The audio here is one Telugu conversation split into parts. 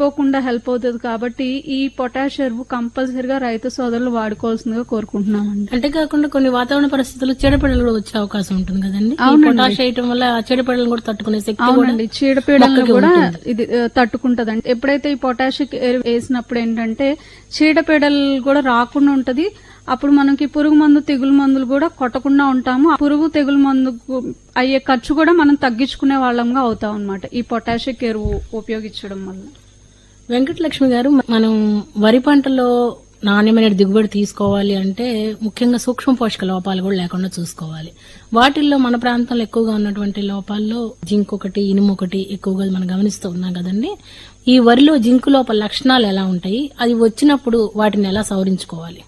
పడిపోకుండా హెల్ప్ అవుతుంది కాబట్టి ఈ పొటాష్ ఎరువు కంపల్సరిగా రైతు సోదరులు వాడుకోవాల్సిందిగా కోరుకుంటున్నామండి అంతేకాకుండా కొన్ని వాతావరణ పరిస్థితుల్లో చీడపీడలు కూడా వచ్చే అవకాశం ఉంటుంది కదండి ఈ అవునండి. పొటాష్ వేయటం వల్ల ఆ చీడపీడలను కూడా తట్టుకునే శక్తి కూడా అవునండి చీడపీడలను మొక్కకి కూడా ఉంటుంది. ఇది ఆ, తట్టుకుంటదండి ఎప్పుడైతే ఈ పొటాషిక్ ఎరువు వేసినప్పుడు ఏంటంటే చీడపీడలు కూడా రాకుండా ఉంటది అప్పుడు మనకి పురుగు మందు తెగులు మందులు కూడా కొట్టకుండా ఉంటాము ఆ పురుగు తెగులు మందుకు అయ్యే ఖర్చు కూడా మనం తగ్గించుకునే వాళ్ళంగా అవుతాం అనమాట ఈ పొటాషిక్ ఎరువు ఉపయోగించడం వల్ల వెంకటలక్ష్మి గారు మనం వరి పంటలో నాణ్యమైన దిగుబడి తీసుకోవాలి అంటే ముఖ్యంగా సూక్ష్మ పోషక లోపాలు కూడా లేకుండా చూసుకోవాలి వాటిల్లో మన ప్రాంతంలో ఎక్కువగా ఉన్నటువంటి లోపాల్లో జింక్ ఒకటి ఇనుము ఒకటి ఎక్కువగా మనం గమనిస్తూ ఉన్నాం కదండి ఈ వరిలో జింక్ లోపల లక్షణాలు ఎలా ఉంటాయి అది వచ్చినప్పుడు వాటిని ఎలా సవరించుకోవాలి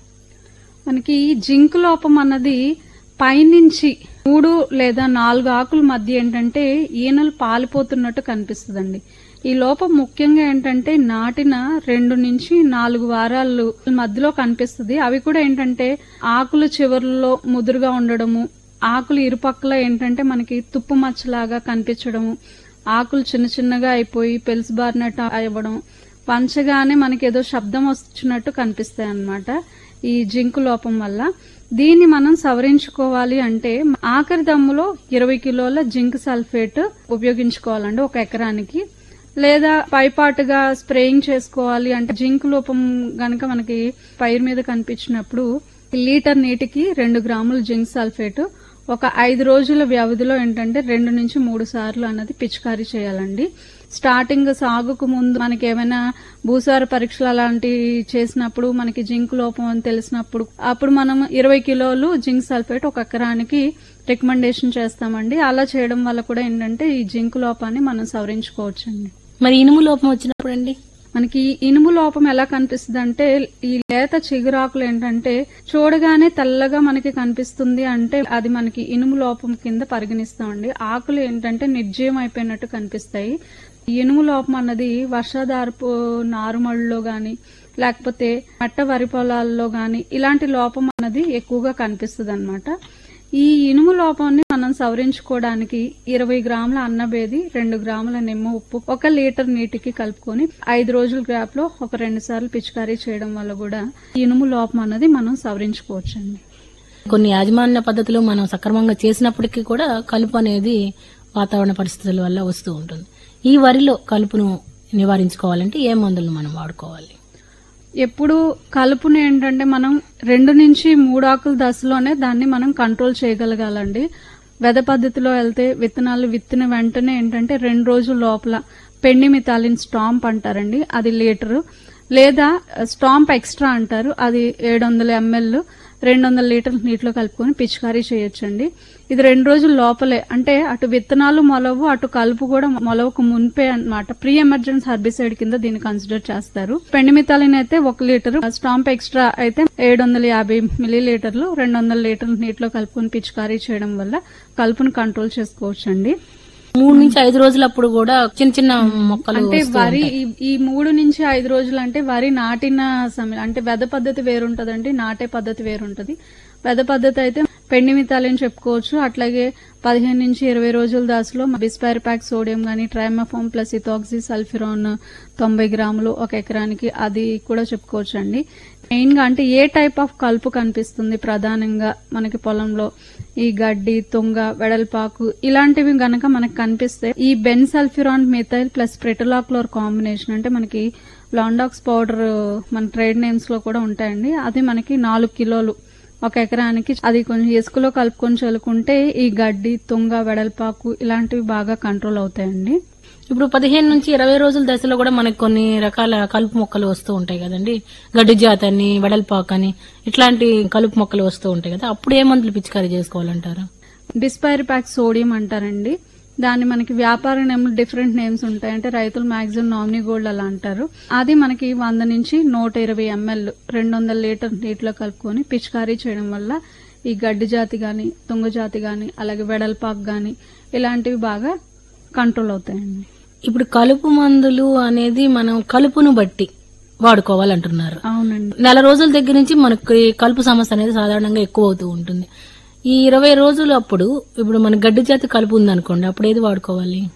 మనకి జింక్ లోపం అన్నది పైనుంచి మూడు లేదా నాలుగు ఆకుల మధ్య ఏంటంటే ఈనెలు పాలిపోతున్నట్టు కనిపిస్తుందండి ఈ లోపం ముఖ్యంగా ఏంటంటే నాటిన రెండు నుంచి నాలుగు వారాలు మధ్యలో కనిపిస్తుంది అవి కూడా ఏంటంటే ఆకుల చివర్లో ముదురుగా ఉండడము ఆకులు ఇరుపక్కల ఏంటంటే మనకి తుప్పు మచ్చలాగా కనిపించడము ఆకులు చిన్న చిన్నగా అయిపోయి పెలుసుబారినట్టు అవ్వడం పంచగానే మనకి ఏదో శబ్దం వచ్చినట్టు కనిపిస్తాయి అన్నమాట ఈ జింకు లోపం వల్ల దీన్ని మనం సవరించుకోవాలి అంటే ఆఖరి దమ్ములో ఇరవై కిలోల జింక్ సల్ఫేట్ ఉపయోగించుకోవాలండి ఒక ఎకరానికి లేదా పైపాటుగా స్ప్రేయింగ్ చేసుకోవాలి అంటే జింక్ లోపం గనక మనకి పైరు మీద కనిపించినప్పుడు లీటర్ నీటికి రెండు గ్రాముల జింక్ సల్ఫేట్ ఒక ఐదు రోజుల వ్యవధిలో ఏంటంటే రెండు నుంచి మూడు సార్లు అన్నది పిచికారీ చేయాలండి స్టార్టింగ్ సాగుకు ముందు మనకి ఏమైనా భూసార పరీక్షలు అలాంటివి చేసినప్పుడు మనకి జింక్ లోపం అని తెలిసినప్పుడు అప్పుడు మనం ఇరవై కిలోలు జింక్ సల్ఫేట్ ఒక ఎకరానికి రికమెండేషన్ చేస్తామండి అలా చేయడం వల్ల కూడా ఏంటంటే ఈ జింక్ లోపాన్ని మనం సవరించుకోవచ్చండి మరి ఇనుము లోపం వచ్చినప్పుడు అండి మనకి ఈ ఇనుము లోపం ఎలా కనిపిస్తుంది అంటే ఈ లేత చిగురాకులు ఏంటంటే చూడగానే తెల్లగా మనకి కనిపిస్తుంది అంటే అది మనకి ఇనుము లోపం కింద పరిగణిస్తామండి ఆకులు ఏంటంటే నిర్జీవం అయిపోయినట్టు కనిపిస్తాయి ఈ ఇనుము లోపం అన్నది వర్షాధారపు నారుమళ్ళలో గాని లేకపోతే మట్ట వరి పొలాల్లో గాని ఇలాంటి లోపం అన్నది ఎక్కువగా కనిపిస్తుంది ఈ ఇనుము లోపాన్ని మనం సవరించుకోవడానికి ఇరవై గ్రాముల అన్నబేది రెండు గ్రాముల నిమ్మ ఉప్పు ఒక లీటర్ నీటికి కలుపుకొని ఐదు రోజుల గ్యాప్ లో ఒక రెండు సార్లు పిచికారీ చేయడం వల్ల కూడా ఈ ఇనుము లోపం అన్నది మనం సవరించుకోవచ్చండి కొన్ని యాజమాన్య పద్ధతులు మనం సక్రమంగా చేసినప్పటికీ కూడా కలుపు అనేది వాతావరణ పరిస్థితుల వల్ల వస్తూ ఉంటుంది ఈ వరిలో కలుపును నివారించుకోవాలంటే ఏ మందులను మనం వాడుకోవాలి ఎప్పుడు కలుపుని ఏంటంటే మనం రెండు నుంచి మూడు ఆకుల దశలోనే దాన్ని మనం కంట్రోల్ చేయగలగాలండి వెద పద్ధతిలో వెళ్తే విత్తనాలు విత్తిన వెంటనే ఏంటంటే రెండు రోజుల లోపల పెండి మితాలిన్ స్టాంప్ అంటారండి అది లీటరు లేదా స్టాంప్ ఎక్స్ట్రా అంటారు అది ఏడు వందల ఎంఎల్ రెండు వందల లీటర్ల నీటిలో కలుపుకొని పిచికారీ చేయొచ్చండి ఇది రెండు రోజుల లోపలే అంటే అటు విత్తనాలు మొలవు అటు కలుపు కూడా మొలవకు మున్పే అన్నమాట ప్రీ ఎమర్జెన్సీ హర్బిసైడ్ కింద దీన్ని కన్సిడర్ చేస్తారు పెండిమితాలిన్ అయితే ఒక లీటర్ స్టాంప్ ఎక్స్ట్రా అయితే ఏడు వందల యాభై మిల్లీ లీటర్లు రెండు వందల లీటర్ల నీటిలో కలుపుకొని పిచికారీ చేయడం వల్ల కలుపును కంట్రోల్ చేసుకోవచ్చండి మూడు నుంచి ఐదు రోజులప్పుడు కూడా చిన్న చిన్న మొక్కలు అంటే వస్తూ వరి ఉంటాయి. ఈ- ఈ మూడు నుంచి ఐదు రోజులు అంటే వరి నాటిన సమయం అంటే వెద పద్ధతి వేరుంటదండి నాటే పద్ధతి వేరుంటది వెద పద్ధతి అయితే పెండి మితాలని చెప్పుకోవచ్చు అట్లాగే పదిహేను నుంచి ఇరవై రోజుల దాసులో బిస్పైర్ ప్యాక్ సోడియం గానీ ట్రైమఫోమ్ ప్లస్ ఇథాక్సీ సల్ఫిరాన్ తొంభై గ్రాములు ఒక ఎకరానికి అది కూడా చెప్పుకోవచ్చు అండి మెయిన్ గా అంటే ఏ టైప్ ఆఫ్ కలుపు కనిపిస్తుంది ప్రధానంగా మనకి పొలంలో ఈ గడ్డి తుంగ వెడల్పాకు ఇలాంటివి గనక మనకు కనిపిస్తే ఈ bensulfuron methyl plus pretilachlor combination అంటే మనకి లాండాక్స్ పౌడర్ మన ట్రేడ్ నేమ్స్ లో కూడా ఉంటాయండి అది మనకి నాలుగు కిలోలు ఒక ఎకరానికి అది కొంచెం ఇసుకలో కలుపుకొని చల్లుకుంటే ఈ గడ్డి తుంగ వెడల్పాకు ఇలాంటివి బాగా కంట్రోల్ అవుతాయండి ఇప్పుడు పదిహేను నుంచి ఇరవై రోజుల దశలో కూడా మనకు కొన్ని రకాల కలుపు మొక్కలు వస్తూ ఉంటాయి కదండి గడ్డి జాతి అని వెడల్పాక్ అని ఇట్లాంటి కలుపు మొక్కలు వస్తూ ఉంటాయి కదా అప్పుడు ఏ మందులు పిచికారీ చేసుకోవాలంటారు బిస్పైర్ ప్యాక్ సోడియం అంటారండి దాన్ని మనకి వ్యాపార నేమ్లు డిఫరెంట్ నేమ్స్ ఉంటాయి అంటే రైతులు మాక్సిమం నామినీ గోల్డ్ అలా అంటారు అది మనకి వంద నుంచి నూట ఇరవై ఎంఎల్ రెండు వందల లీటర్ నీటిలో కలుపుకొని పిచికారీ చేయడం వల్ల ఈ గడ్డి జాతి గాని తుంగ జాతి గాని అలాగే వెడల్పాక్ గాని ఇలాంటివి బాగా కంట్రోల్ అవుతాయండి ఇప్పుడు కలుపు మందులు అనేది మనం కలుపును బట్టి వాడుకోవాలంటున్నారు అవునండి నెల రోజుల దగ్గర నుంచి మనకి కలుపు సమస్య అనేది సాధారణంగా ఎక్కువ అవుతూ ఉంటుంది ఈ ఇరవై రోజులు అప్పుడు ఇప్పుడు మన గడ్డి జాతి కలుపు ఉందనుకోండి అప్పుడు ఏది వాడుకోవాలి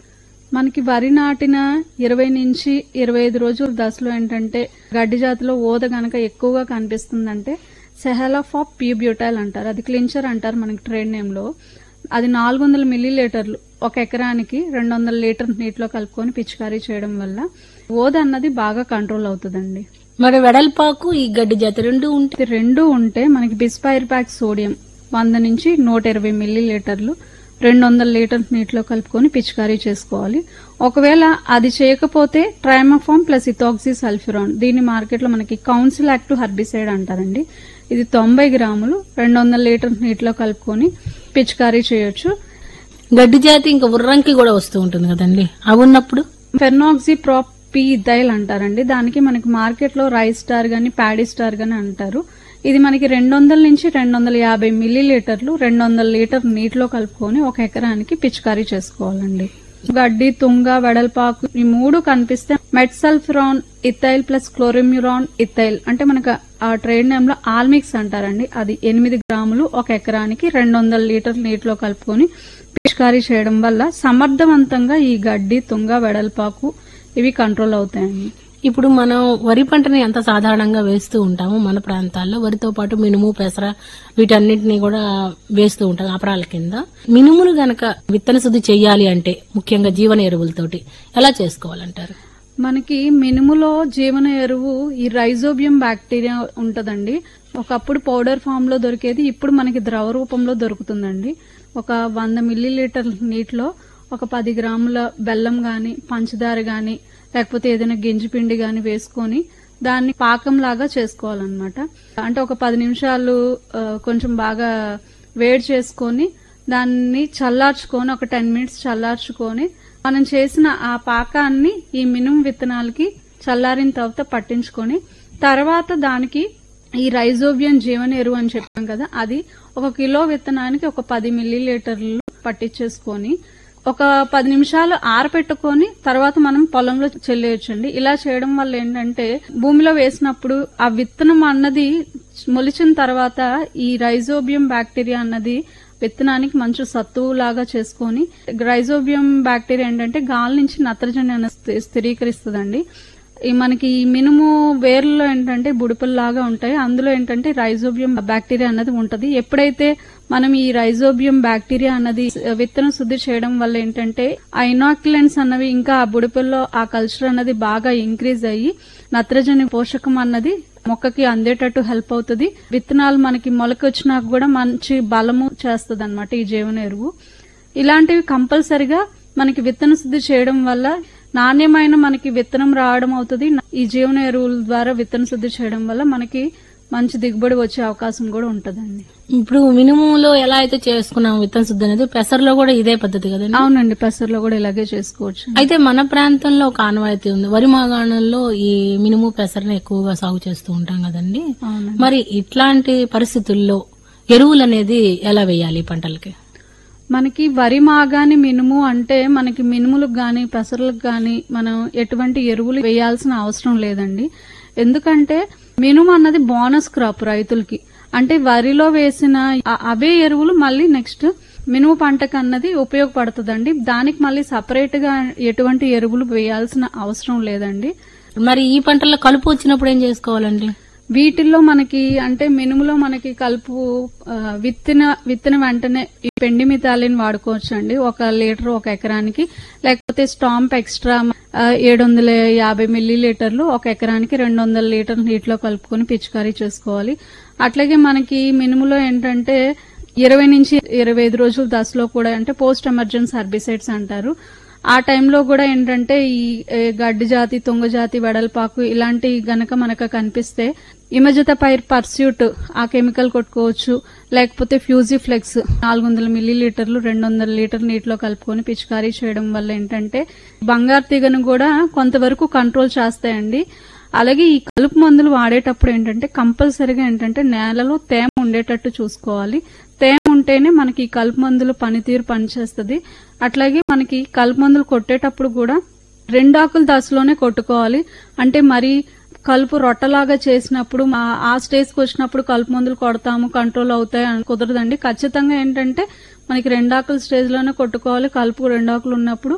మనకి వరి నాటిన ఇరవై నుంచి ఇరవై ఐదు రోజుల దశలో ఏంటంటే గడ్డి జాతిలో ఓద గనక ఎక్కువగా కనిపిస్తుందంటే సెహలాఫ్ ఆఫ్ ప్యూబ్యూటైల్ అంటారు అది క్లించర్ అంటారు మనకి ట్రేడ్ నేమ్ లో అది నాలుగు వందల మిల్లీ లీటర్లు ఒక ఎకరానికి రెండు వందల లీటర్ నీటిలో కలుపుకొని పిచికారీ చేయడం వల్ల ఓద అన్నది బాగా కంట్రోల్ అవుతుందండి మరి వెడల్పాకు ఈ గడ్డి జాతి రెండు ఉంటే ఇది రెండు ఉంటే మనకి బిస్పైర్ ప్యాక్ సోడియం వంద నుంచి నూట ఇరవై మిల్లీ లీటర్లు రెండు వందల లీటర్ నీటిలో కలుపుకొని పిచికారీ చేసుకోవాలి ఒకవేళ అది చేయకపోతే ట్రైమఫామ్ ప్లస్ ఇథాక్సీ సల్ఫ్యూరాన్ దీన్ని మార్కెట్లో మనకి కౌన్సిల్ యాక్టివ్ హర్బిసైడ్ అంటారండి ఇది తొంభై గ్రాములు రెండు వందల లీటర్ నీటిలో కలుపుకొని పిచికారీ చేయొచ్చు గడ్డి జాతి ఇంకా ఉర్రంకి కూడా వస్తూ ఉంటుంది కదండి అవి ఉన్నప్పుడు ఫెర్నాక్సీ ప్రాప్ పీ దైల్ అంటారండి దానికి మనకి మార్కెట్ లో రైస్ స్టార్ గాని ప్యాడీ స్టార్ గాని అంటారు ఇది మనకి రెండు వందల నుంచి రెండు వందల యాభై మిల్లీ లీటర్లు రెండు వందల లీటర్ నీటిలో కలుపుకొని ఒక ఎకరానికి పిచికారీ చేసుకోవాలండి గడ్డి తుంగ వెడల్పాకు ఈ మూడు కనిపిస్తే metsulfuron ethyl plus chlorimuron ethyl అంటే మనకు ఆ ట్రేడ్ నేమ్ లో ఆల్మిక్స్ అంటారండి అది ఎనిమిది గ్రాములు ఒక ఎకరానికి రెండు వందల లీటర్ నీటిలో కలుపుకొని పిచికారీ చేయడం వల్ల సమర్థవంతంగా ఈ గడ్డి తుంగ వెడల్పాకు ఇవి కంట్రోల్ అవుతాయండి ఇప్పుడు మనం వరి పంటని ఎంత సాధారణంగా వేస్తూ ఉంటాము మన ప్రాంతాల్లో వరితో పాటు మినుము పెసర వీటన్నిటిని కూడా వేస్తూ ఉంటాం అపరాల కింద మినుమును గనక విత్తన శుద్ధి చెయ్యాలి అంటే ముఖ్యంగా జీవన ఎరువులతోటి ఎలా చేసుకోవాలంటారు మనకి మినుములో జీవన ఎరువు ఈ రైజోబియం బ్యాక్టీరియా ఉంటదండి ఒకప్పుడు పౌడర్ ఫామ్ లో దొరికేది ఇప్పుడు మనకి ద్రవ రూపంలో దొరుకుతుందండి ఒక వంద మిల్లీ లీటర్ నీటిలో ఒక పది గ్రాముల బెల్లం గాని పంచదార గాని లేకపోతే ఏదైనా గింజి పిండి గాని వేసుకొని దాన్ని పాకం లాగా చేసుకోవాలన్నమాట అంటే ఒక పది నిమిషాలు ఆ, కొంచెం బాగా వేడి చేసుకొని దాన్ని చల్లార్చుకొని ఒక టెన్ మినిట్స్ చల్లార్చుకొని మనం చేసిన ఆ పాకాన్ని ఈ మినుము విత్తనాలకి చల్లారిన తర్వాత పట్టించుకొని తర్వాత దానికి ఈ రైజోబియం జీవన ఎరువు అని చెప్పాం కదా అది ఒక కిలో విత్తనానికి ఒక పది మిల్లీ లీటర్లు పట్టించేసుకొని ఒక పది నిమిషాలు ఆరపెట్టుకొని తర్వాత మనం పొలంలో చెల్లేయచ్చండి ఇలా చేయడం వల్ల ఏంటంటే భూమిలో వేసినప్పుడు ఆ విత్తనం అన్నది మొలిచిన తర్వాత ఈ రైజోబియం బ్యాక్టీరియా అన్నది విత్తనానికి మంచి సత్తువు లాగా చేసుకొని రైజోబియం బ్యాక్టీరియా ఏంటంటే గాలి నుంచి నత్రజని అనేది స్థిరీకరిస్తుందండి ఈ మనకి ఈ మినుము వేర్లలో ఏంటంటే బుడిపల్లాగా ఉంటాయి అందులో ఏంటంటే రైజోబియం బ్యాక్టీరియా అన్నది ఉంటది ఎప్పుడైతే మనం ఈ రైజోబియం బ్యాక్టీరియా అన్నది విత్తనం శుద్ధి చేయడం వల్ల ఏంటంటే ఆ ఇనాక్యులెంట్స్ అన్నవి ఇంకా ఆ బుడిపల్లో ఆ కల్చర్ అన్నది బాగా ఇంక్రీజ్ అయ్యి నత్రజని పోషకం అన్నది మొక్కకి అందేటట్టు హెల్ప్ అవుతుంది విత్తనాలు మనకి మొలకొచ్చినాక కూడా మంచి బలము చేస్తుంది ఈ జీవన ఎరువు ఇలాంటివి కంపల్సరిగా మనకి విత్తన శుద్ధి చేయడం వల్ల నాణ్యమైన మనకి విత్తనం రావడం అవుతుంది ఈ జీవన ఎరువుల ద్వారా విత్తన శుద్ధి చేయడం వల్ల మనకి మంచి దిగుబడి వచ్చే అవకాశం కూడా ఉంటదండి ఇప్పుడు మినుములో ఎలా అయితే చేసుకున్నాం విత్తన శుద్ధి అనేది పెసరలో కూడా ఇదే పద్ధతి కదండి అవునండి పెసర్లో కూడా ఇలాగే చేసుకోవచ్చు అయితే మన ప్రాంతంలో ఒక ఆనవాయితీ ఉంది వరి మాగాణంలో ఈ మినుము పెసరని ఎక్కువగా సాగు చేస్తూ ఉంటాం కదండి అవునండి మరి ఇట్లాంటి పరిస్థితుల్లో ఎరువులు అనేది ఎలా వేయాలి ఈ పంటలకి మనకి వరి మాగాని మినుము అంటే మనకి మినుములకు గాని పెసర్లకు గాని మనం ఎటువంటి ఎరువులు వేయాల్సిన అవసరం లేదండి ఎందుకంటే మినుము అన్నది బోనస్ క్రాప్ రైతులకి అంటే వరిలో వేసిన ఆ- అవే ఎరువులు మళ్ళీ నెక్స్ట్ మినుము పంటకు అన్నది ఉపయోగపడుతుందండి దానికి మళ్ళీ సపరేట్ గా ఎటువంటి ఎరువులు వేయాల్సిన అవసరం లేదండి మరి ఈ పంటల్లో కలుపు వచ్చినప్పుడు ఏం చేసుకోవాలండి వీటిల్లో మనకి అంటే మినుములో మనకి కలుపు ఆ, విత్తిన విత్తిన వెంటనే ఈ పెండి మితాలిని వాడుకోవచ్చు అండి ఒక లీటర్ ఒక ఎకరానికి లేకపోతే స్టాంప్ ఎక్స్ట్రా ఏడు వందల యాభై మిల్లీ లీటర్లు ఒక ఎకరానికి రెండు వందల లీటర్ నీటిలో కలుపుకొని పిచికారీ చేసుకోవాలి అట్లాగే మనకి మినుములో ఏంటంటే ఇరవై నుంచి ఇరవై ఐదు రోజుల దశలో కూడా అంటే పోస్ట్ ఎమర్జెన్సీ హర్బిసైడ్స్ అంటారు ఆ టైంలో కూడా ఏంటంటే ఈ ఏ, గడ్డి జాతి తుంగ జాతి వెడల్పాకు ఇలాంటి గనక మనకు కనిపిస్తే ఇమజత పైర్ పర్స్యూట్ ఆ కెమికల్ కొట్టుకోవచ్చు లేకపోతే ఫ్యూజిఫ్లెక్స్ నాలుగు వందల మిల్లీ లీటర్లు రెండు వందల లీటర్ నీటిలో కలుపుకొని పిచికారీ చేయడం వల్ల ఏంటంటే బంగారు తీగను కూడా కొంతవరకు కంట్రోల్ చేస్తాయండి అలాగే ఈ కలుపు మందులు వాడేటప్పుడు ఏంటంటే కంపల్సరీగా ఏంటంటే నేలలో తేమ ఉండేటట్టు చూసుకోవాలి తేమ ఉంటేనే మనకి ఈ కలుపు మందులు పనితీరు పనిచేస్తుంది అట్లాగే మనకి కలుపు మందులు కొట్టేటప్పుడు కూడా రెండాకుల దశలోనే కొట్టుకోవాలి అంటే మరి కలుపు రొట్టలాగా చేసినప్పుడు మా- ఆ స్టేజ్కి వచ్చినప్పుడు కలుపు మందులు కొడతాము కంట్రోల్ అవుతాయి అని కుదరదండి ఖచ్చితంగా ఏంటంటే మనకి రెండాకుల స్టేజ్ లోనే కొట్టుకోవాలి కలుపు రెండాకులు ఉన్నప్పుడు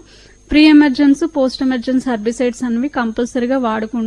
pre emergence post emergence herbicides అనేవి కంపల్సరీగా వాడుకుంటూ